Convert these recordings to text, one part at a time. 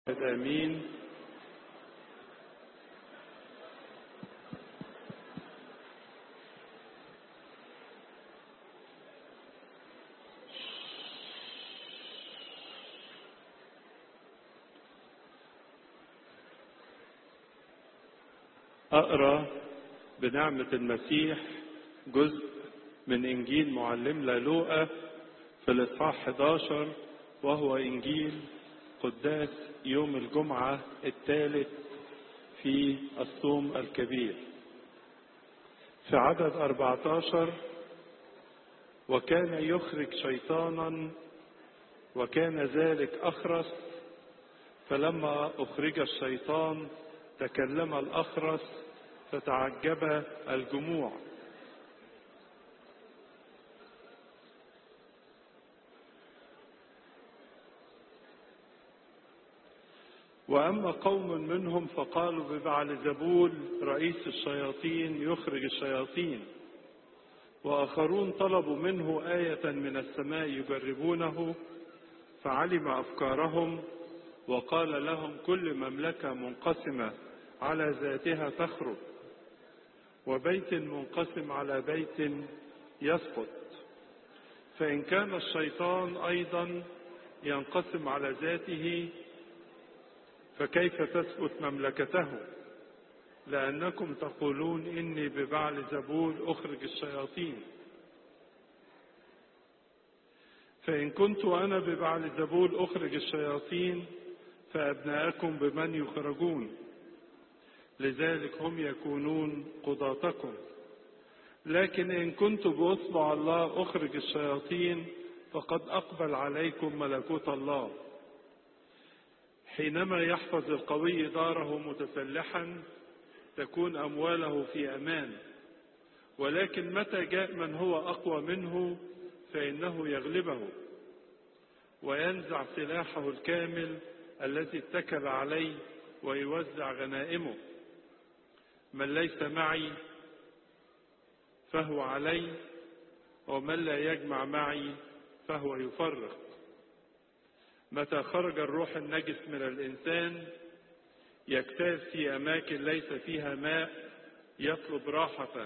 آمين أقرأ بنعمة المسيح جزء من إنجيل معلمنا لوقا في الإصحاح 11 وهو إنجيل قداس يوم الجمعة الثالث في الصوم الكبير في عدد 14 وكان يخرج شيطانا وكان ذلك أخرس فلما أخرج الشيطان تكلم الأخرس فتعجب الجموع وأما قوم منهم فقالوا ببعل زبول رئيس الشياطين يخرج الشياطين وآخرون طلبوا منه آية من السماء يجربونه فعلم أفكارهم وقال لهم كل مملكة منقسمة على ذاتها تخرج وبيت منقسم على بيت يسقط فإن كان الشيطان أيضا ينقسم على ذاته فكيف تثبت مملكته لأنكم تقولون إني ببعل زبول أخرج الشياطين فإن كنت أنا ببعل زبول أخرج الشياطين فأبناءكم بمن يخرجون لذلك هم يكونون قضاتكم لكن إن كنت بأصبع الله أخرج الشياطين فقد أقبل عليكم ملكوت الله حينما يحفظ القوي داره متسلحا تكون أمواله في أمان ولكن متى جاء من هو أقوى منه فإنه يغلبه وينزع سلاحه الكامل الذي اتكل عليه ويوزع غنائمه من ليس معي فهو علي ومن لا يجمع معي فهو يفرق متى خرج الروح النجس من الإنسان يجتاز في أماكن ليس فيها ماء يطلب راحة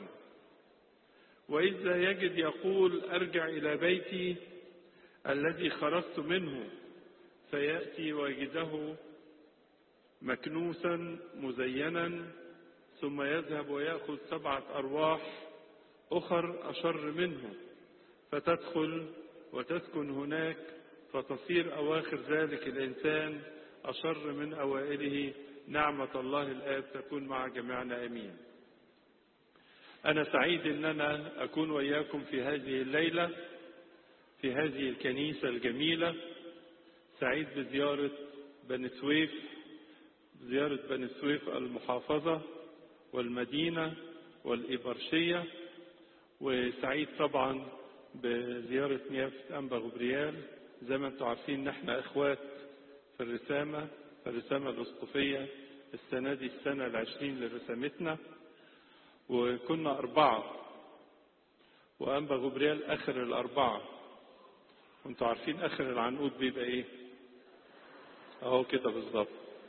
وإذا يجد يقول أرجع إلى بيتي الذي خرجت منه فيأتي ويجده مكنوسا مزينا ثم يذهب ويأخذ سبعة أرواح أخر أشر منه فتدخل وتسكن هناك فتصير أواخر ذلك الإنسان أشر من أوائله نعمة الله الآب تكون مع جميعنا أمين أنا سعيد أن أنا أكون وإياكم في هذه الليلة في هذه الكنيسة الجميلة سعيد بزيارة بني سويف زيارة بني سويف المحافظة والمدينة والإبرشية وسعيد طبعا بزيارة نيافة أنبا غبريال زي ما انتم عارفين ان احنا اخوات في الرسامة في الرسامة الاسقفية السنة دي السنة العشرين لرسامتنا وكنا أربعة وأنبا غبريال آخر الأربعة وانتوا عارفين آخر العنقود بيبقى إيه؟ أهو كده بالظبط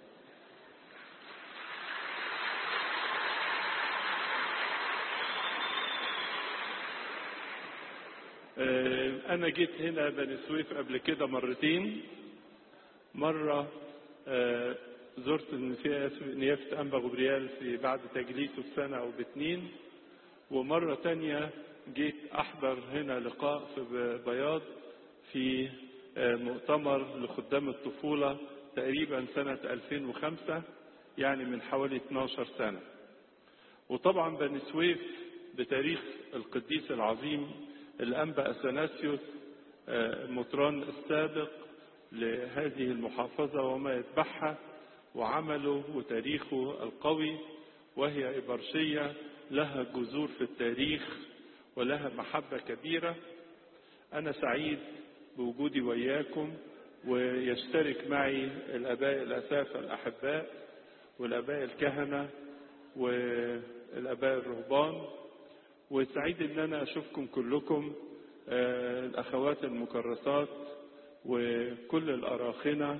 أنا جيت هنا بني سويف قبل كده مرتين مرة زرت نيافة أنبا غبريال في بعد تجليسه بسنة أو باتنين ومرة تانية جيت أحضر هنا لقاء في بياض في مؤتمر لخدام الطفولة تقريبا سنة 2005 يعني من حوالي 12 سنة وطبعا بني سويف بتاريخ القديس العظيم الأنبا أثناسيوس مطران السابق لهذه المحافظة وما يتبعها وعمله وتاريخه القوي وهي إبرشية لها جذور في التاريخ ولها محبة كبيرة أنا سعيد بوجودي وإياكم ويشترك معي الآباء الأسافة الأحباء والآباء الكهنة والآباء الرهبان وسعيد ان انا اشوفكم كلكم الاخوات المكرسات وكل الاراخنه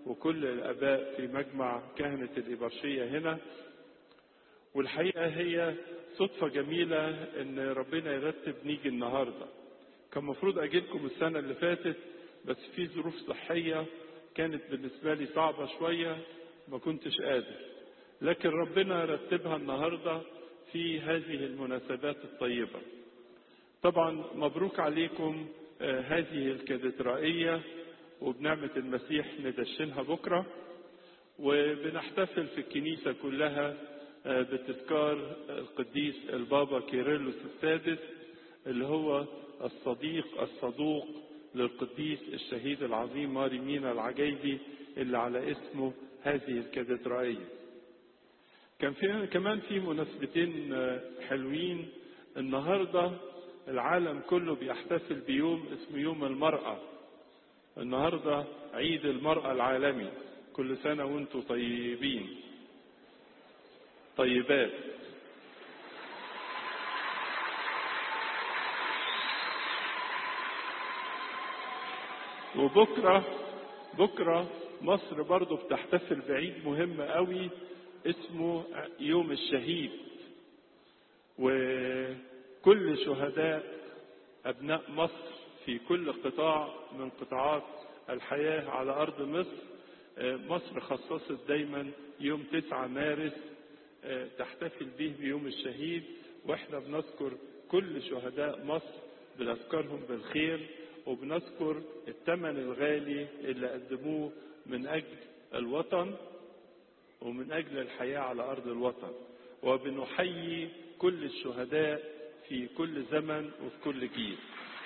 وكل الآباء في مجمع كهنة الإبرشية هنا والحقيقة هي صدفة جميلة إن ربنا يرتب نيجي النهاردة كان المفروض أجيلكم السنة اللي فاتت بس في ظروف صحية كانت بالنسبة لي صعبة شوية ما كنتش قادر لكن ربنا رتبها النهاردة في هذه المناسبات الطيبة طبعا مبروك عليكم آه هذه الكاتدرائية وبنعمة المسيح ندشنها بكرة وبنحتفل في الكنيسة كلها آه بتذكار القديس البابا كيرلس السادس اللي هو الصديق الصدوق للقديس الشهيد العظيم ماري مينا العجيبي اللي على اسمه هذه الكاتدرائية كان في كمان في مناسبتين حلوين النهارده العالم كله بيحتفل بيوم اسمه يوم المرأة النهارده عيد المرأة العالمي كل سنة وانتم طيبين طيبات وبكرة بكرة مصر برضو بتحتفل بعيد مهم قوي اسمه يوم الشهيد وكل شهداء أبناء مصر في كل قطاع من قطاعات الحياة على أرض مصر مصر خصصت دايما يوم 9 مارس تحتفل به بيوم الشهيد واحنا بنذكر كل شهداء مصر بنذكرهم بالخير وبنذكر الثمن الغالي اللي قدموه من أجل الوطن ومن أجل الحياة على أرض الوطن وبنحيي كل الشهداء في كل زمن وفي كل جيل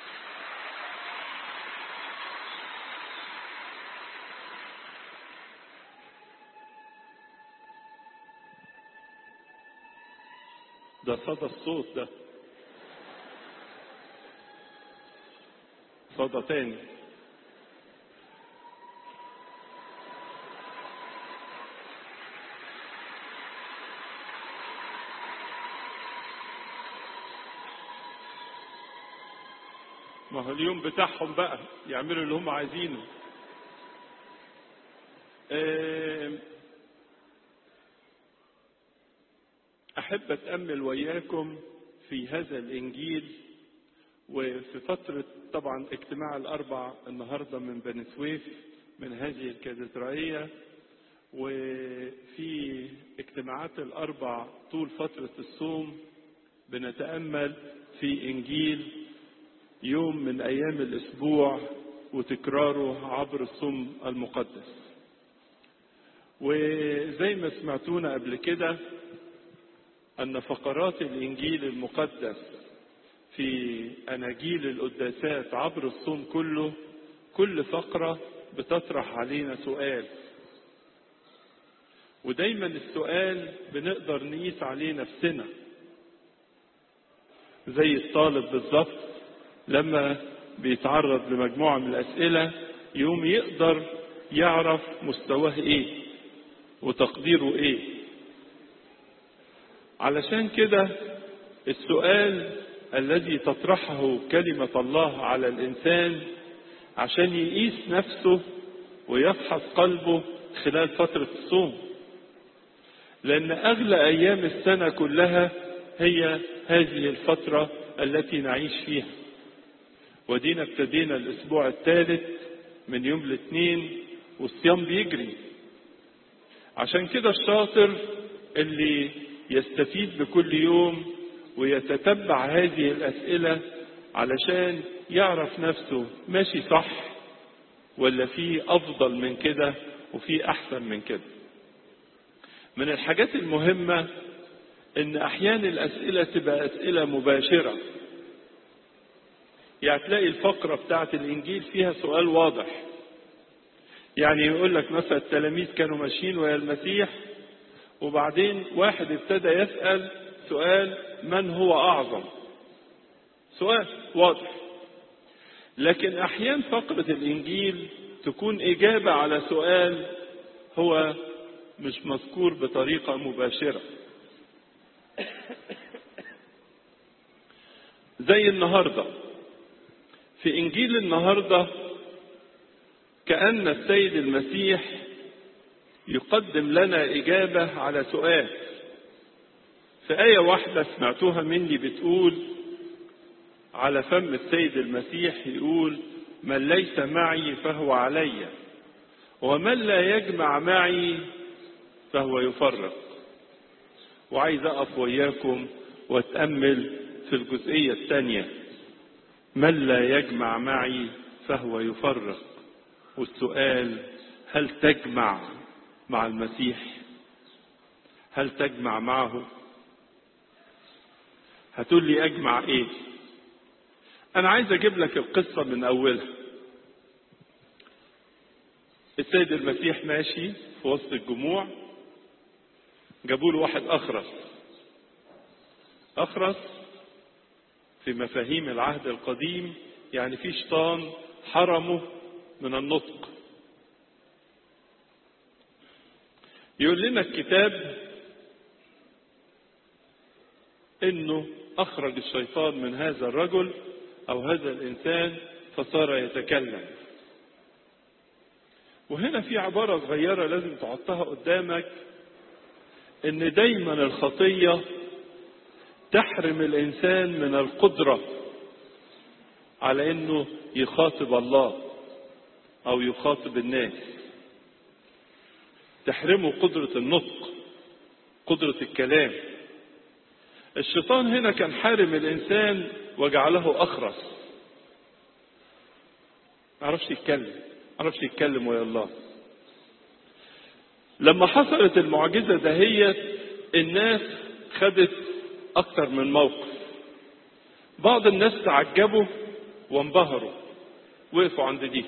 ده صدى الصوت ده صدى تاني ما هو اليوم بتاعهم بقى يعملوا اللي هم عايزينه أحب أتأمل وياكم في هذا الإنجيل وفي فترة طبعا اجتماع الأربع النهاردة من بني سويف من هذه الكاتدرائية وفي اجتماعات الأربع طول فترة الصوم بنتأمل في إنجيل يوم من أيام الأسبوع وتكراره عبر الصوم المقدس وزي ما سمعتونا قبل كده أن فقرات الإنجيل المقدس في أناجيل القداسات عبر الصوم كله كل فقرة بتطرح علينا سؤال ودايما السؤال بنقدر نقيس عليه نفسنا زي الطالب بالظبط لما بيتعرض لمجموعة من الأسئلة يوم يقدر يعرف مستواه إيه وتقديره إيه علشان كده السؤال الذي تطرحه كلمة الله على الإنسان عشان يقيس نفسه ويفحص قلبه خلال فترة الصوم لأن أغلى أيام السنة كلها هي هذه الفترة التي نعيش فيها ودينا ابتدينا الأسبوع الثالث من يوم الاثنين والصيام بيجري عشان كده الشاطر اللي يستفيد بكل يوم ويتتبع هذه الأسئلة علشان يعرف نفسه ماشي صح ولا في أفضل من كده وفي أحسن من كده من الحاجات المهمة إن أحيانا الأسئلة تبقى أسئلة مباشرة يعني تلاقي الفقرة بتاعت الإنجيل فيها سؤال واضح يعني يقول لك مثلا التلاميذ كانوا ماشيين ويا المسيح وبعدين واحد ابتدى يسأل سؤال من هو أعظم سؤال واضح لكن أحيانا فقرة الإنجيل تكون إجابة على سؤال هو مش مذكور بطريقة مباشرة زي النهاردة في إنجيل النهاردة كأن السيد المسيح يقدم لنا إجابة على سؤال في آية واحدة سمعتوها مني بتقول على فم السيد المسيح يقول من ليس معي فهو علي ومن لا يجمع معي فهو يفرق وعايز أقف وياكم وأتأمل في الجزئية الثانية من لا يجمع معي فهو يفرق والسؤال هل تجمع مع المسيح هل تجمع معه هتقول لي اجمع ايه انا عايز اجيب لك القصة من اولها السيد المسيح ماشي في وسط الجموع جابوا له واحد اخرس اخرس في مفاهيم العهد القديم يعني في شيطان حرمه من النطق يقول لنا الكتاب انه اخرج الشيطان من هذا الرجل او هذا الانسان فصار يتكلم وهنا في عبارة صغيرة لازم تحطها قدامك ان دايما الخطية تحرم الانسان من القدرة على انه يخاطب الله او يخاطب الناس تحرمه قدرة النطق قدرة الكلام الشيطان هنا كان حارم الانسان وجعله اخرس ما عرفش يتكلم ما عرفش يتكلم ويا الله لما حصلت المعجزة دهيت الناس خدت اكتر من موقف بعض الناس تعجبوا وانبهروا وقفوا عند دي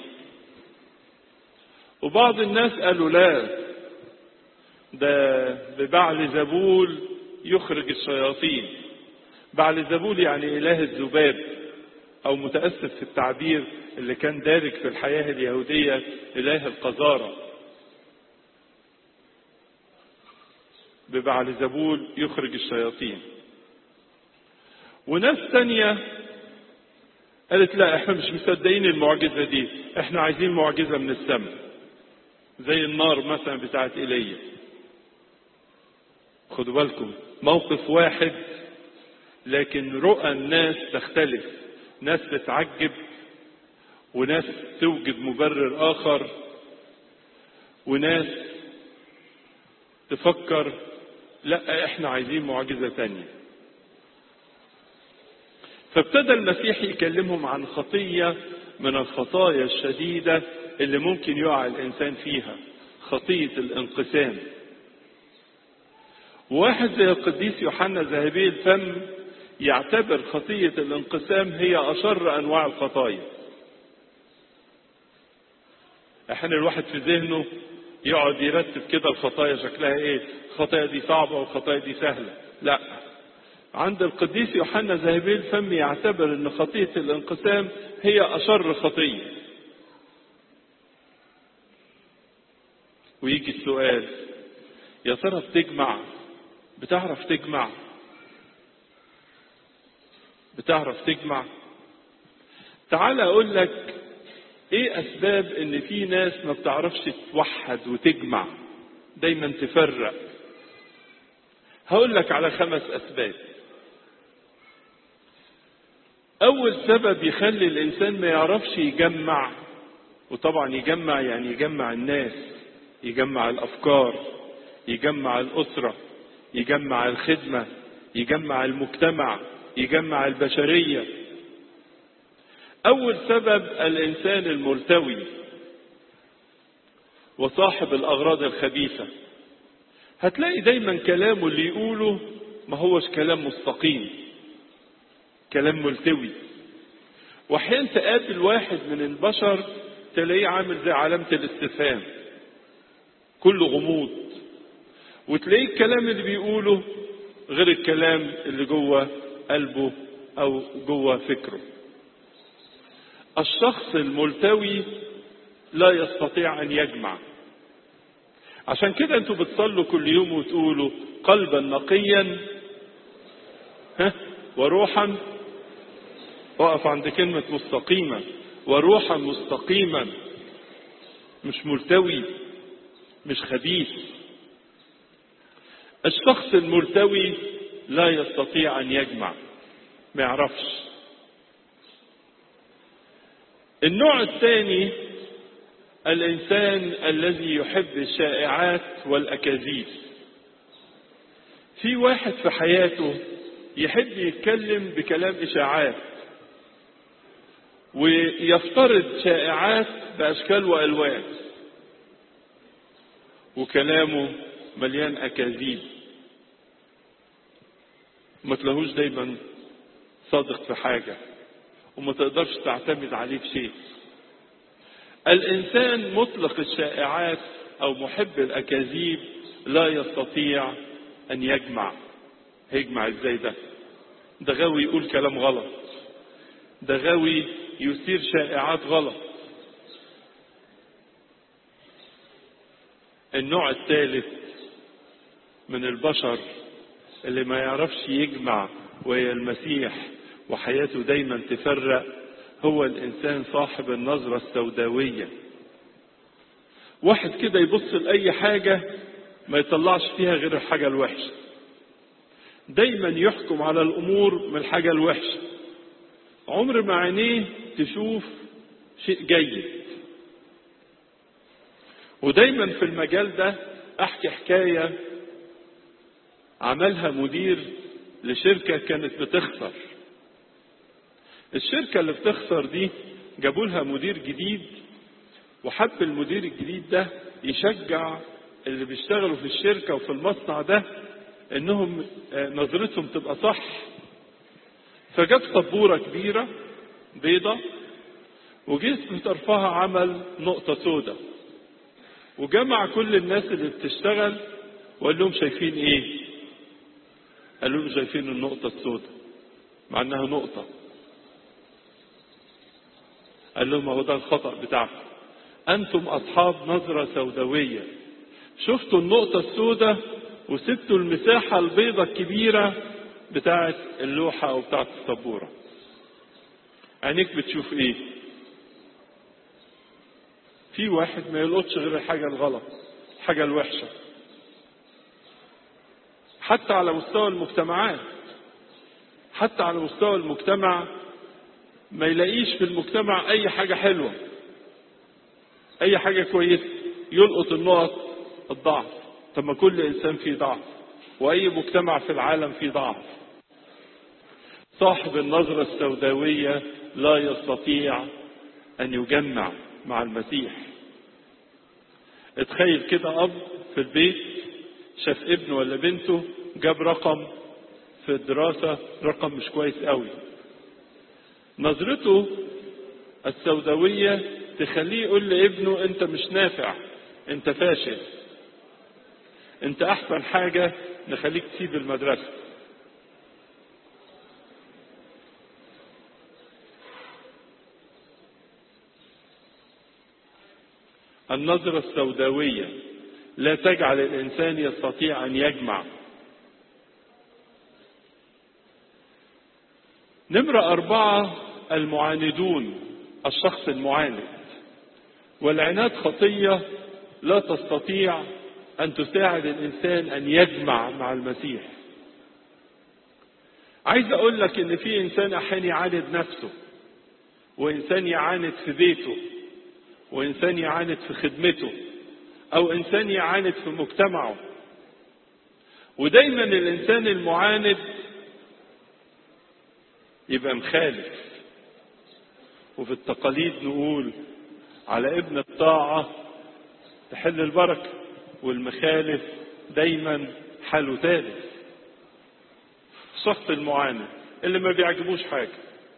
وبعض الناس قالوا لا ده ببعل زبول يخرج الشياطين بعل زبول يعني اله الذباب او متاسف في التعبير اللي كان دارج في الحياه اليهوديه اله القذاره ببعل زبول يخرج الشياطين وناس تانية قالت لا احنا مش مصدقين المعجزة دي احنا عايزين معجزة من السماء زي النار مثلا بتاعت ايليا خدوا بالكم موقف واحد لكن رؤى الناس تختلف ناس تتعجب وناس توجد مبرر اخر وناس تفكر لا احنا عايزين معجزة تانية فابتدى المسيح يكلمهم عن خطية من الخطايا الشديدة اللي ممكن يقع الإنسان فيها خطية الانقسام واحد زي القديس يوحنا ذهبي الفم يعتبر خطية الانقسام هي أشر أنواع الخطايا احنا الواحد في ذهنه يقعد يرتب كده الخطايا شكلها ايه الخطايا دي صعبة والخطايا دي سهلة لا عند القديس يوحنا ذهبي الفم يعتبر ان خطية الانقسام هي اشر خطية ويجي السؤال يا ترى بتجمع بتعرف تجمع بتعرف تجمع تعال اقول لك ايه اسباب ان في ناس ما بتعرفش توحد وتجمع دايما تفرق هقول لك على خمس اسباب اول سبب يخلي الانسان ما يعرفش يجمع وطبعا يجمع يعني يجمع الناس يجمع الافكار يجمع الاسره يجمع الخدمه يجمع المجتمع يجمع البشريه اول سبب الانسان الملتوي وصاحب الاغراض الخبيثه هتلاقي دايما كلامه اللي يقوله ما هوش كلام مستقيم كلام ملتوي واحيانا تقابل واحد من البشر تلاقيه عامل زي علامة الاستفهام كله غموض وتلاقيه الكلام اللي بيقوله غير الكلام اللي جوه قلبه او جوه فكره الشخص الملتوي لا يستطيع ان يجمع عشان كده انتوا بتصلوا كل يوم وتقولوا قلبا نقيا ها وروحا اقف عند كلمة مستقيمة وروحا مستقيما مش ملتوي مش خبيث الشخص الملتوي لا يستطيع ان يجمع ما يعرفش النوع الثاني الانسان الذي يحب الشائعات والاكاذيب في واحد في حياته يحب يتكلم بكلام اشاعات ويفترض شائعات باشكال والوان وكلامه مليان اكاذيب ما تلاقوش دايما صادق في حاجه وما تقدرش تعتمد عليه في شيء الانسان مطلق الشائعات او محب الاكاذيب لا يستطيع ان يجمع هيجمع ازاي ده ده غاوي يقول كلام غلط ده غاوي يثير شائعات غلط النوع الثالث من البشر اللي ما يعرفش يجمع وهي المسيح وحياته دايما تفرق هو الانسان صاحب النظره السوداويه واحد كده يبص لاي حاجه ما يطلعش فيها غير الحاجه الوحشه دايما يحكم على الامور من الحاجه الوحشه عمر ما عينيه تشوف شيء جيد ودايما في المجال ده احكي حكايه عملها مدير لشركه كانت بتخسر الشركه اللي بتخسر دي جابوا لها مدير جديد وحب المدير الجديد ده يشجع اللي بيشتغلوا في الشركه وفي المصنع ده انهم نظرتهم تبقى صح فجاب سبوره كبيره بيضه وجسم طرفها عمل نقطه سوداء وجمع كل الناس اللي بتشتغل وقال لهم شايفين ايه قالوا لهم شايفين النقطه السوداء مع انها نقطه قال لهم هو ده الخطأ بتاعكم أنتم أصحاب نظرة سوداوية شفتوا النقطة السوداء وسبتوا المساحة البيضة الكبيرة بتاعت اللوحة أو بتاعت السبورة عينيك بتشوف إيه في واحد ما يلقطش غير الحاجة الغلط الحاجة الوحشة حتى على مستوى المجتمعات حتى على مستوى المجتمع ما يلاقيش في المجتمع اي حاجة حلوة اي حاجة كويسة يلقط النقط الضعف طب ما كل انسان فيه ضعف واي مجتمع في العالم فيه ضعف صاحب النظرة السوداوية لا يستطيع ان يجمع مع المسيح اتخيل كده اب في البيت شاف ابنه ولا بنته جاب رقم في الدراسة رقم مش كويس قوي نظرته السوداوية تخليه يقول لابنه انت مش نافع انت فاشل انت احسن حاجة نخليك تسيب المدرسة النظرة السوداوية لا تجعل الإنسان يستطيع أن يجمع نمرة أربعة المعاندون الشخص المعاند والعناد خطية لا تستطيع أن تساعد الإنسان أن يجمع مع المسيح عايز أقول لك إن في إنسان أحيانا يعاند نفسه وإنسان يعاند في بيته وإنسان يعاند في خدمته أو إنسان يعاند في مجتمعه ودايما الإنسان المعاند يبقى مخالف وفي التقاليد نقول على ابن الطاعة تحل البركة والمخالف دايما حاله ثالث الشخص المعاند اللي ما بيعجبوش حاجة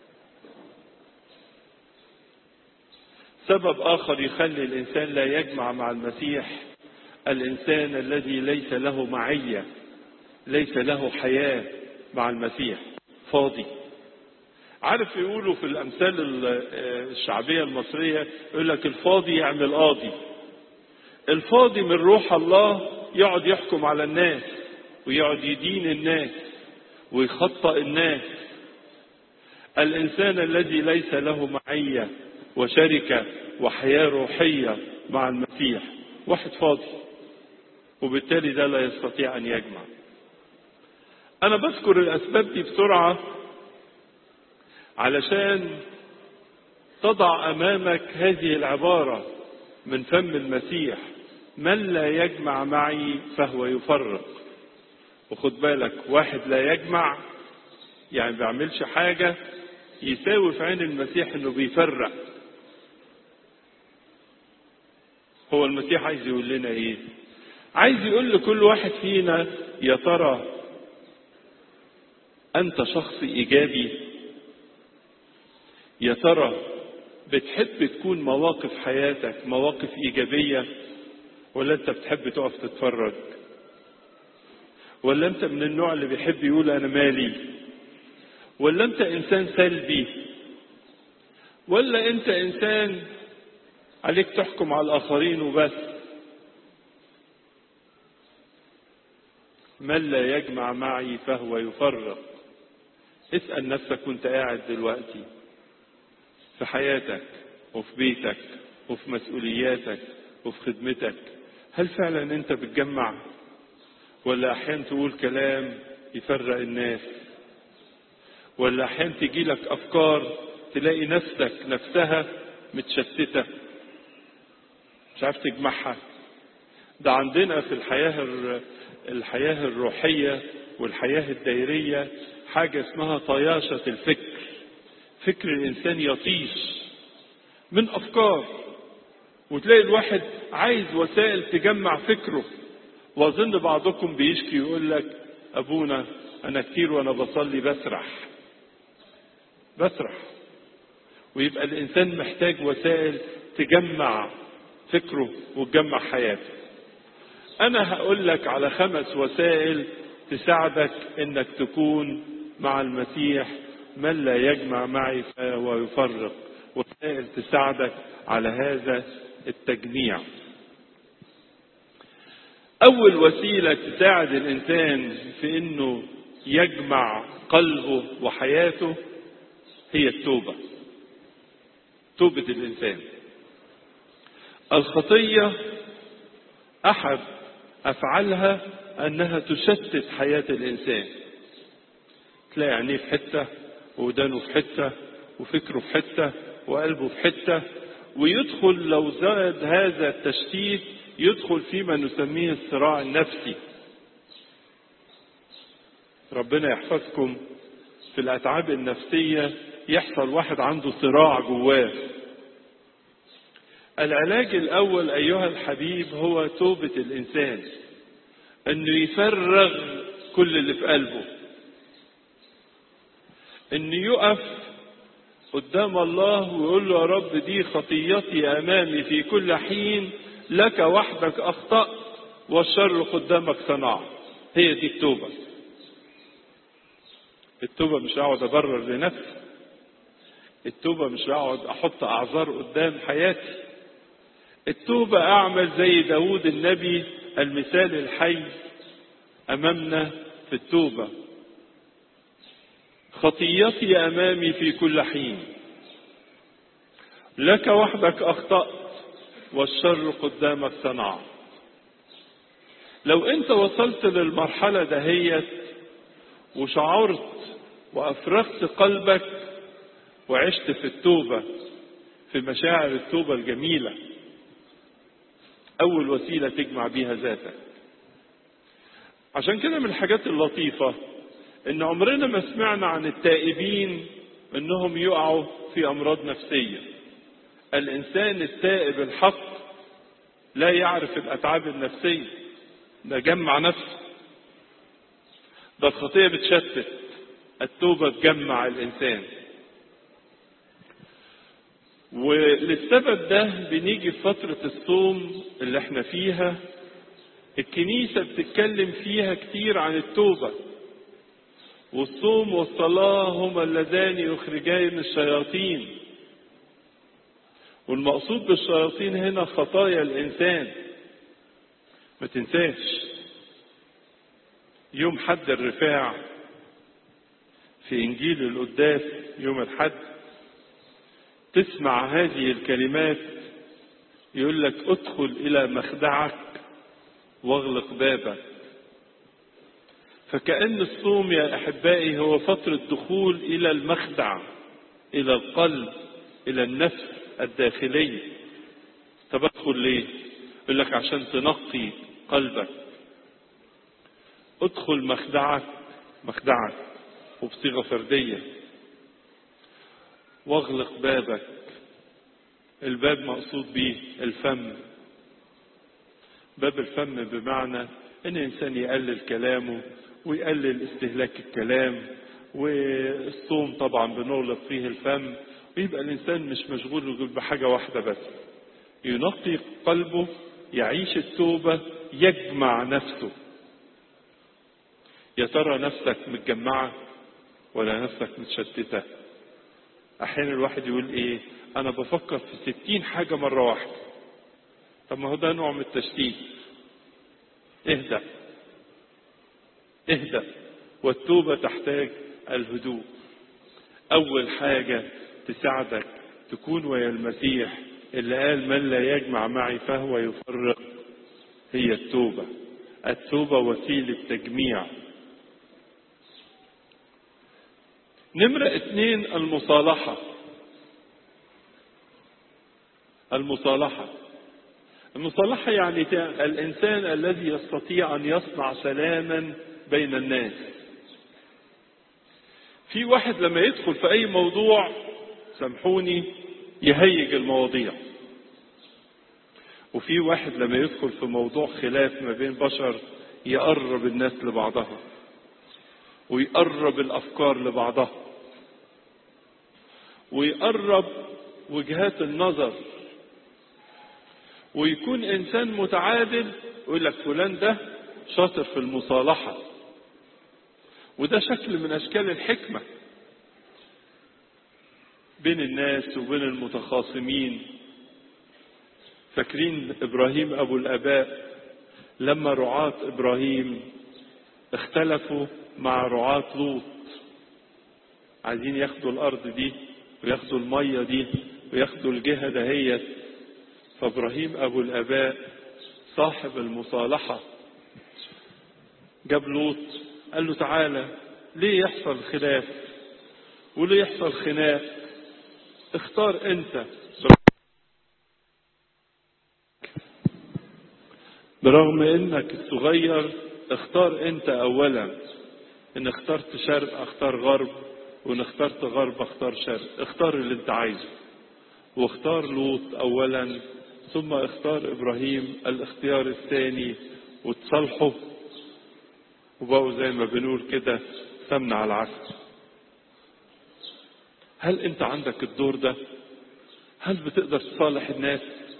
سبب آخر يخلي الإنسان لا يجمع مع المسيح الإنسان الذي ليس له معية ليس له حياة مع المسيح فاضي عارف يقولوا في الأمثال الشعبية المصرية يقول لك الفاضي يعمل قاضي الفاضي من روح الله يقعد يحكم على الناس ويقعد يدين الناس ويخطئ الناس الإنسان الذي ليس له معية وشركة وحياة روحية مع المسيح واحد فاضي وبالتالي ده لا يستطيع أن يجمع أنا بذكر الأسباب دي بسرعة علشان تضع أمامك هذه العبارة من فم المسيح من لا يجمع معي فهو يفرق وخد بالك واحد لا يجمع يعني ما بيعملش حاجة يساوي في عين المسيح انه بيفرق هو المسيح عايز يقول لنا ايه عايز يقول لكل واحد فينا يا ترى انت شخص ايجابي يا ترى بتحب تكون مواقف حياتك مواقف ايجابيه ولا انت بتحب تقف تتفرج ولا انت من النوع اللي بيحب يقول انا مالي ولا انت انسان سلبي ولا انت انسان عليك تحكم على الاخرين وبس من لا يجمع معي فهو يفرق اسال نفسك وانت قاعد دلوقتي في حياتك وفي بيتك وفي مسؤولياتك وفي خدمتك هل فعلا انت بتجمع ولا احيانا تقول كلام يفرق الناس ولا احيانا تجي لك افكار تلاقي نفسك نفسها متشتته مش عارف تجمعها ده عندنا في الحياه الحياه الروحيه والحياه الدائريه حاجه اسمها طياشه الفكر فكر الانسان يطيش من افكار وتلاقي الواحد عايز وسائل تجمع فكره واظن بعضكم بيشكي يقول لك ابونا انا كتير وانا بصلي بسرح بسرح ويبقى الانسان محتاج وسائل تجمع فكره وتجمع حياته انا هقول لك على خمس وسائل تساعدك انك تكون مع المسيح من لا يجمع معي فهو يفرق وسائل تساعدك على هذا التجميع اول وسيله تساعد الانسان في انه يجمع قلبه وحياته هي التوبه توبه الانسان الخطيه احد افعالها انها تشتت حياه الانسان تلاقي عينيه في حته ودانه في حته وفكره في حته وقلبه في حته ويدخل لو زاد هذا التشتيت يدخل فيما نسميه الصراع النفسي ربنا يحفظكم في الاتعاب النفسيه يحصل واحد عنده صراع جواه العلاج الاول ايها الحبيب هو توبه الانسان انه يفرغ كل اللي في قلبه انه يقف قدام الله ويقول له يا رب دي خطيتي امامي في كل حين لك وحدك اخطات والشر قدامك صنعت هي دي التوبه التوبه مش هقعد ابرر لنفسي التوبه مش هقعد احط اعذار قدام حياتي التوبه اعمل زي داود النبي المثال الحي امامنا في التوبه خطيتي امامي في كل حين لك وحدك اخطات والشر قدامك صنع لو انت وصلت للمرحله دهيت وشعرت وافرغت قلبك وعشت في التوبه في مشاعر التوبه الجميله اول وسيله تجمع بيها ذاتك عشان كده من الحاجات اللطيفه ان عمرنا ما سمعنا عن التائبين انهم يقعوا في امراض نفسيه الانسان التائب الحق لا يعرف الاتعاب النفسيه ده جمع نفسه ده الخطيه بتشتت التوبه تجمع الانسان وللسبب ده بنيجي في فتره الصوم اللي احنا فيها الكنيسه بتتكلم فيها كتير عن التوبه والصوم والصلاة هما اللذان يخرجان الشياطين والمقصود بالشياطين هنا خطايا الإنسان ما تنساش يوم حد الرفاع في إنجيل القداس يوم الحد تسمع هذه الكلمات يقول لك ادخل إلى مخدعك واغلق بابك فكأن الصوم يا أحبائي هو فترة دخول إلى المخدع إلى القلب إلى النفس الداخلية طب ادخل ليه؟ يقول لك عشان تنقي قلبك ادخل مخدعك مخدعك وبصيغة فردية واغلق بابك الباب مقصود به الفم باب الفم بمعنى ان الانسان يقلل كلامه ويقلل استهلاك الكلام والصوم طبعا بنغلق فيه الفم ويبقى الانسان مش مشغول بحاجه واحده بس ينقي قلبه يعيش التوبه يجمع نفسه يا ترى نفسك متجمعه ولا نفسك متشتته احيانا الواحد يقول ايه انا بفكر في ستين حاجه مره واحده طب ما هو ده نوع من التشتيت اهدأ اهدأ والتوبة تحتاج الهدوء أول حاجة تساعدك تكون ويا المسيح اللي قال من لا يجمع معي فهو يفرق هي التوبة التوبة وسيلة تجميع نمرة اثنين المصالحة المصالحة المصالحة يعني الإنسان الذي يستطيع أن يصنع سلاما بين الناس في واحد لما يدخل في أي موضوع سامحوني يهيج المواضيع وفي واحد لما يدخل في موضوع خلاف ما بين بشر يقرب الناس لبعضها ويقرب الأفكار لبعضها ويقرب وجهات النظر ويكون انسان متعادل يقول لك فلان ده شاطر في المصالحه وده شكل من اشكال الحكمه بين الناس وبين المتخاصمين فاكرين ابراهيم ابو الاباء لما رعاة ابراهيم اختلفوا مع رعاة لوط عايزين ياخدوا الارض دي وياخدوا الميه دي وياخدوا الجهه دهيت فابراهيم ابو الاباء صاحب المصالحه جاب لوط قال له تعالى ليه يحصل خلاف وليه يحصل خناق اختار انت برغم انك الصغير اختار انت اولا ان اخترت شرق اختار غرب وان اخترت غرب اختار شرق اختار اللي انت عايزه واختار لوط اولا ثم اختار ابراهيم الاختيار الثاني وتصالحوا وبقوا زي ما بنقول كده سمن على العسل هل انت عندك الدور ده هل بتقدر تصالح الناس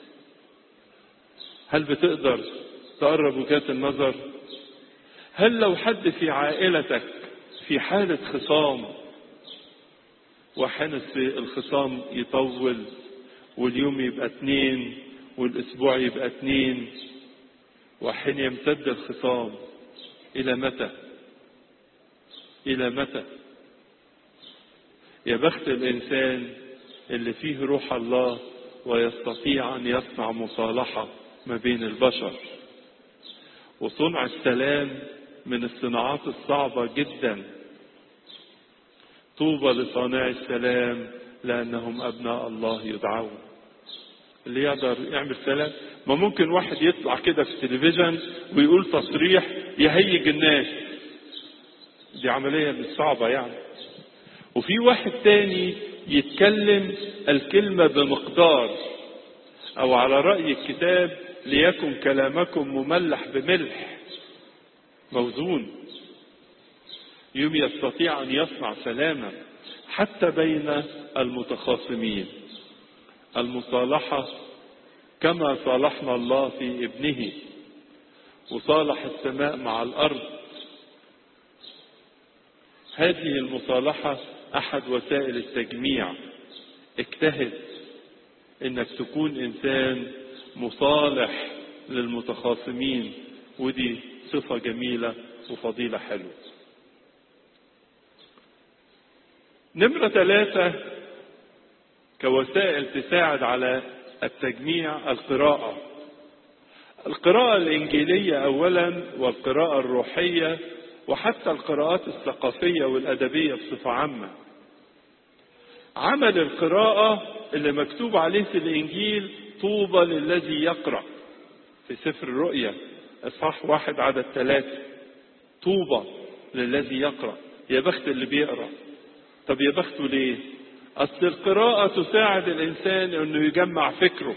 هل بتقدر تقرب وجهات النظر هل لو حد في عائلتك في حالة خصام وحين الخصام يطول واليوم يبقى اتنين والاسبوع يبقى اتنين وحين يمتد الخصام الى متى الى متى يا بخت الانسان اللي فيه روح الله ويستطيع ان يصنع مصالحه ما بين البشر وصنع السلام من الصناعات الصعبه جدا طوبى لصانع السلام لانهم ابناء الله يدعون اللي يقدر يعمل سلام ما ممكن واحد يطلع كده في التلفزيون ويقول تصريح يهيج الناس دي عمليه مش صعبه يعني وفي واحد تاني يتكلم الكلمة بمقدار أو على رأي الكتاب ليكن كلامكم مملح بملح موزون يوم يستطيع أن يصنع سلاما حتى بين المتخاصمين المصالحة كما صالحنا الله في ابنه وصالح السماء مع الأرض هذه المصالحة أحد وسائل التجميع اجتهد انك تكون انسان مصالح للمتخاصمين ودي صفة جميلة وفضيلة حلوة نمرة ثلاثة كوسائل تساعد على التجميع القراءة القراءة الإنجيلية أولا والقراءة الروحية وحتى القراءات الثقافية والأدبية بصفة عامة عمل القراءة اللي مكتوب عليه في الإنجيل طوبى للذي يقرأ في سفر الرؤيا إصحاح واحد عدد ثلاثة طوبى للذي يقرأ يا بخت اللي بيقرأ طب يا بخته ليه أصل القراءة تساعد الإنسان أنه يجمع فكره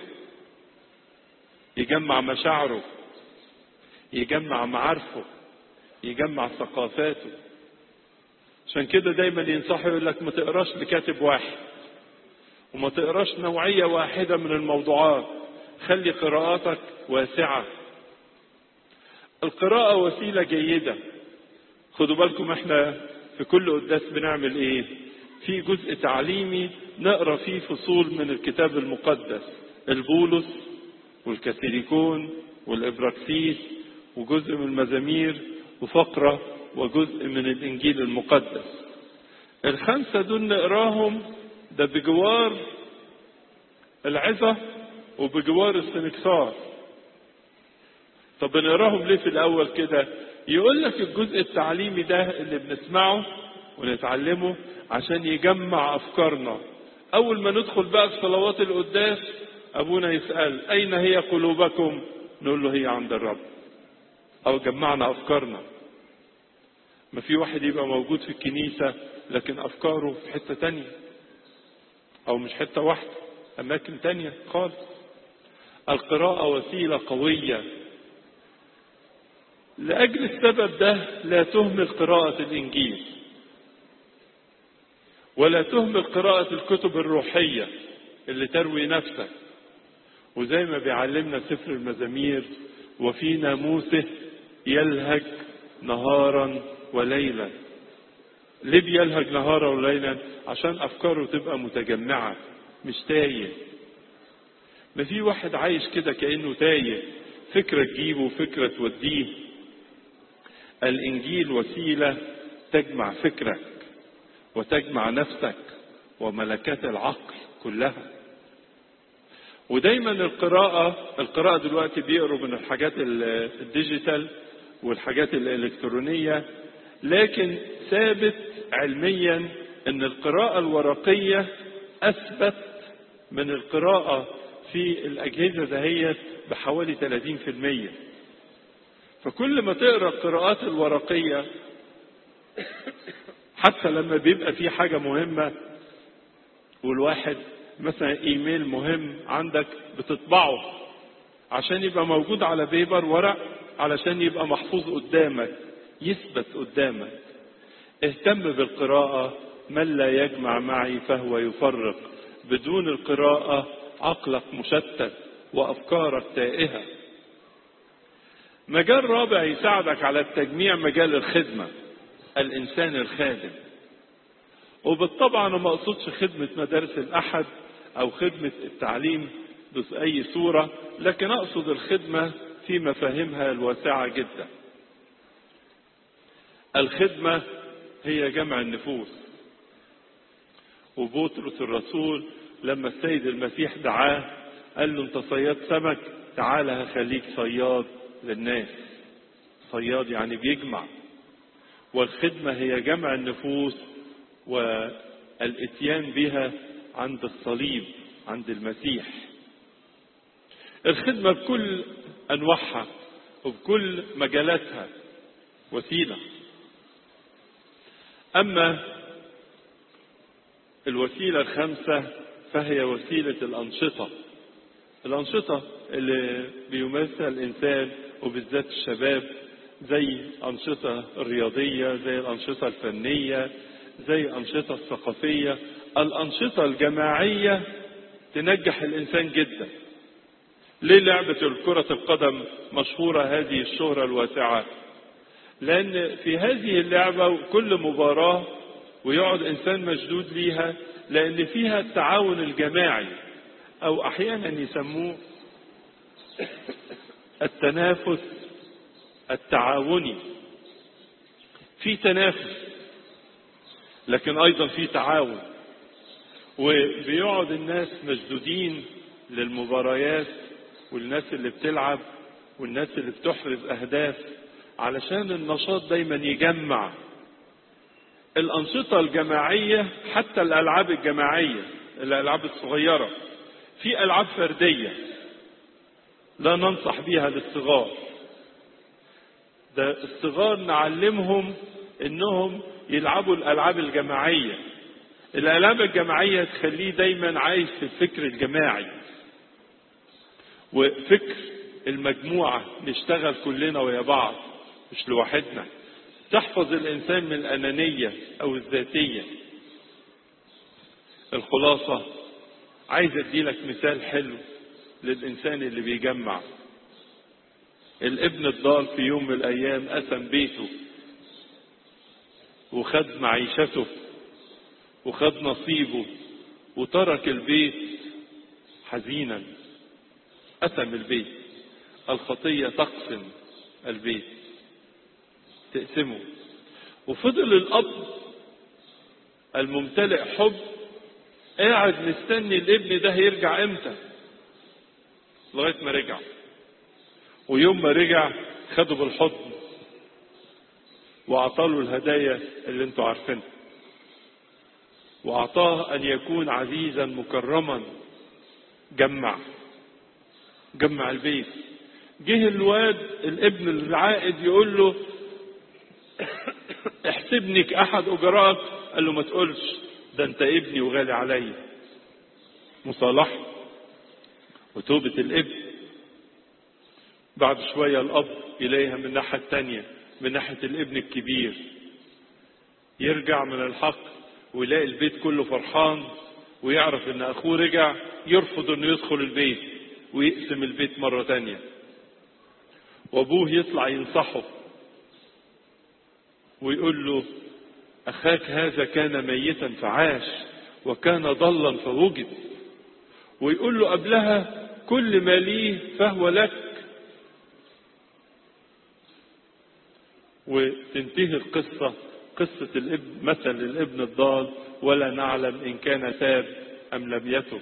يجمع مشاعره يجمع معارفه يجمع ثقافاته عشان كده دايما ينصحوا يقول لك ما تقراش لكاتب واحد وما تقراش نوعية واحدة من الموضوعات خلي قراءاتك واسعة القراءة وسيلة جيدة خدوا بالكم احنا في كل قداس بنعمل ايه في جزء تعليمي نقرا فيه فصول من الكتاب المقدس البولس والكاثوليكون والابراكسيس وجزء من المزامير وفقرة وجزء من الانجيل المقدس الخمسة دول نقراهم ده بجوار العظة وبجوار السنكسار طب بنقراهم ليه في الاول كده يقول لك الجزء التعليمي ده اللي بنسمعه ونتعلمه عشان يجمع افكارنا اول ما ندخل بقى في صلوات القداس ابونا يسال اين هي قلوبكم نقول له هي عند الرب او جمعنا افكارنا ما في واحد يبقى موجود في الكنيسه لكن افكاره في حته تانية او مش حته واحده اماكن تانية خالص القراءه وسيله قويه لاجل السبب ده لا تهمل قراءه الانجيل ولا تهمل قراءة الكتب الروحية اللي تروي نفسك وزي ما بيعلمنا سفر المزامير وفي ناموسه يلهج نهارا وليلا ليه بيلهج نهارا وليلا عشان افكاره تبقى متجمعة مش تايه ما في واحد عايش كده كأنه تايه فكرة تجيبه فكرة توديه الانجيل وسيلة تجمع فكرك وتجمع نفسك وملكات العقل كلها ودايما القراءة القراءة دلوقتي بيقروا من الحاجات الديجيتال والحاجات الإلكترونية لكن ثابت علميا ان القراءة الورقية اثبت من القراءة في الاجهزة دهيت بحوالي 30% فكل ما تقرا القراءات الورقية حتى لما بيبقى في حاجة مهمة والواحد مثلا ايميل مهم عندك بتطبعه عشان يبقى موجود على بيبر ورق علشان يبقى محفوظ قدامك يثبت قدامك اهتم بالقراءة من لا يجمع معي فهو يفرق بدون القراءة عقلك مشتت وأفكارك تائهة مجال رابع يساعدك على التجميع مجال الخدمة الإنسان الخادم وبالطبع أنا ما أقصدش خدمة مدارس الأحد أو خدمة التعليم بأي صورة لكن أقصد الخدمة في مفاهيمها الواسعة جدا الخدمة هي جمع النفوس وبطرس الرسول لما السيد المسيح دعاه قال له انت صياد سمك تعالى هخليك صياد للناس صياد يعني بيجمع والخدمة هي جمع النفوس والاتيان بها عند الصليب عند المسيح الخدمة بكل أنواعها وبكل مجالاتها وسيلة أما الوسيلة الخامسة فهي وسيلة الأنشطة الأنشطة اللي بيمارسها الإنسان وبالذات الشباب زي أنشطة الرياضية زي الأنشطة الفنية زي الأنشطة الثقافية الأنشطة الجماعية تنجح الإنسان جدا ليه لعبة كرة القدم مشهورة هذه الشهرة الواسعة لأن في هذه اللعبة كل مباراة ويقعد إنسان مشدود ليها لأن فيها التعاون الجماعي أو أحيانا يسموه التنافس التعاوني في تنافس لكن أيضا في تعاون وبيقعد الناس مشدودين للمباريات والناس اللي بتلعب والناس اللي بتحرز أهداف علشان النشاط دايما يجمع الأنشطة الجماعية حتى الألعاب الجماعية الألعاب الصغيرة في ألعاب فردية لا ننصح بيها للصغار ده الصغار نعلمهم انهم يلعبوا الالعاب الجماعيه الالعاب الجماعيه تخليه دايما عايش في الفكر الجماعي وفكر المجموعه نشتغل كلنا ويا بعض مش لوحدنا تحفظ الانسان من الانانيه او الذاتيه الخلاصه عايز اديلك مثال حلو للانسان اللي بيجمع الابن الضال في يوم من الايام قسم بيته وخد معيشته وخد نصيبه وترك البيت حزينا قسم البيت الخطيه تقسم البيت تقسمه وفضل الاب الممتلئ حب قاعد مستني الابن ده هيرجع امتى لغايه ما رجع ويوم ما رجع خده بالحضن واعطاه له الهدايا اللي انتوا عارفينها واعطاه ان يكون عزيزا مكرما جمع جمع البيت جه الواد الابن العائد يقول له احسبني كأحد أجراءك قال له ما تقولش ده انت ابني وغالي عليا مصالحة وتوبة الابن بعد شوية الأب يلاقيها من الناحية التانية من ناحية الابن الكبير يرجع من الحق ويلاقي البيت كله فرحان ويعرف ان اخوه رجع يرفض انه يدخل البيت ويقسم البيت مرة تانية وابوه يطلع ينصحه ويقول له اخاك هذا كان ميتا فعاش وكان ضلا فوجد ويقول له قبلها كل ما ليه فهو لك وتنتهي القصة قصة الابن مثل الابن الضال ولا نعلم إن كان تاب أم لم يتب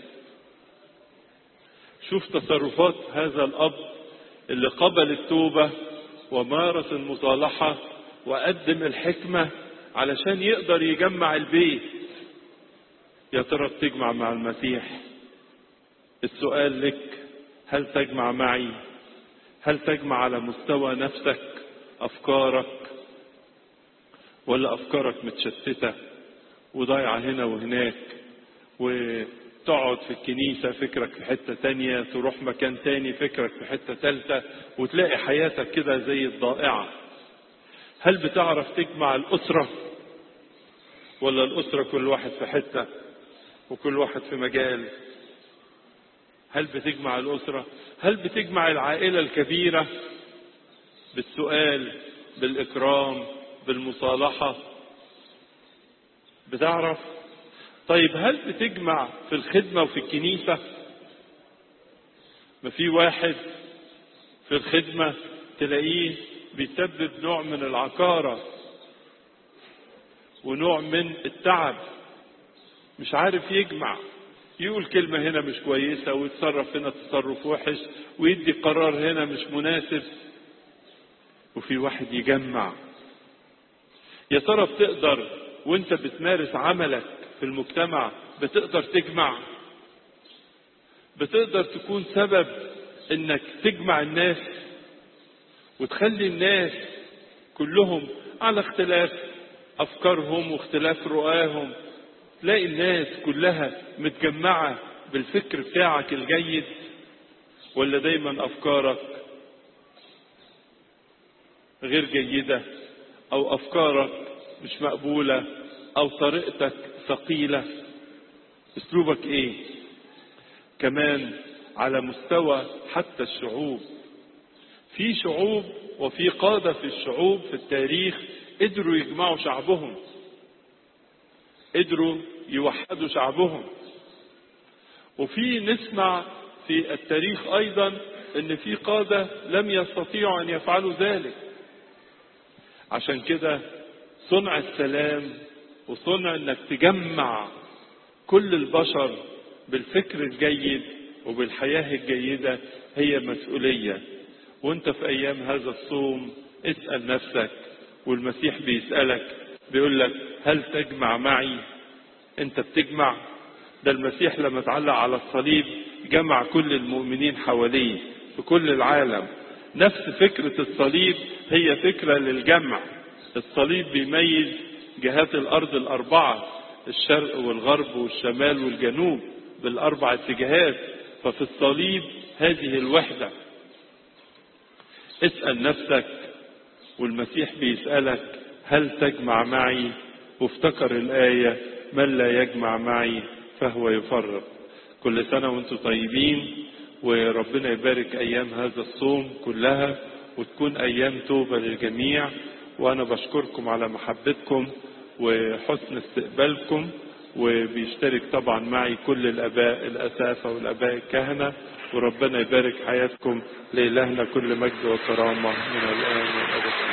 شوف تصرفات هذا الأب اللي قبل التوبة ومارس المصالحة وقدم الحكمة علشان يقدر يجمع البيت يا ترى بتجمع مع المسيح السؤال لك هل تجمع معي هل تجمع على مستوى نفسك افكارك ولا افكارك متشتته وضايعه هنا وهناك وتقعد في الكنيسه فكرك في حته تانية تروح مكان تاني فكرك في حته تالتة وتلاقي حياتك كده زي الضائعه هل بتعرف تجمع الاسره ولا الاسره كل واحد في حته وكل واحد في مجال هل بتجمع الاسره هل بتجمع العائله الكبيره بالسؤال بالإكرام بالمصالحة بتعرف طيب هل بتجمع في الخدمة وفي الكنيسة ما في واحد في الخدمة تلاقيه بيسبب نوع من العكارة ونوع من التعب مش عارف يجمع يقول كلمة هنا مش كويسة ويتصرف هنا تصرف وحش ويدي قرار هنا مش مناسب وفي واحد يجمع يا ترى بتقدر وانت بتمارس عملك في المجتمع بتقدر تجمع بتقدر تكون سبب انك تجمع الناس وتخلي الناس كلهم على اختلاف افكارهم واختلاف رؤاهم تلاقي الناس كلها متجمعة بالفكر بتاعك الجيد ولا دايما افكارك غير جيدة أو أفكارك مش مقبولة أو طريقتك ثقيلة أسلوبك إيه؟ كمان على مستوى حتى الشعوب في شعوب وفي قادة في الشعوب في التاريخ قدروا يجمعوا شعبهم قدروا يوحدوا شعبهم وفي نسمع في التاريخ أيضا أن في قادة لم يستطيعوا أن يفعلوا ذلك عشان كده صنع السلام وصنع انك تجمع كل البشر بالفكر الجيد وبالحياة الجيدة هي مسؤولية وانت في ايام هذا الصوم اسأل نفسك والمسيح بيسألك بيقول لك هل تجمع معي انت بتجمع ده المسيح لما اتعلق على الصليب جمع كل المؤمنين حواليه في كل العالم نفس فكرة الصليب هي فكرة للجمع الصليب بيميز جهات الأرض الأربعة الشرق والغرب والشمال والجنوب بالأربع اتجاهات ففي الصليب هذه الوحدة اسأل نفسك والمسيح بيسألك هل تجمع معي وافتكر الآية من لا يجمع معي فهو يفرق كل سنة وانتم طيبين وربنا يبارك أيام هذا الصوم كلها وتكون أيام توبة للجميع وأنا بشكركم على محبتكم وحسن استقبالكم وبيشترك طبعا معي كل الآباء الأسافة والآباء الكهنة وربنا يبارك حياتكم لإلهنا كل مجد وكرامة من الآن والأبد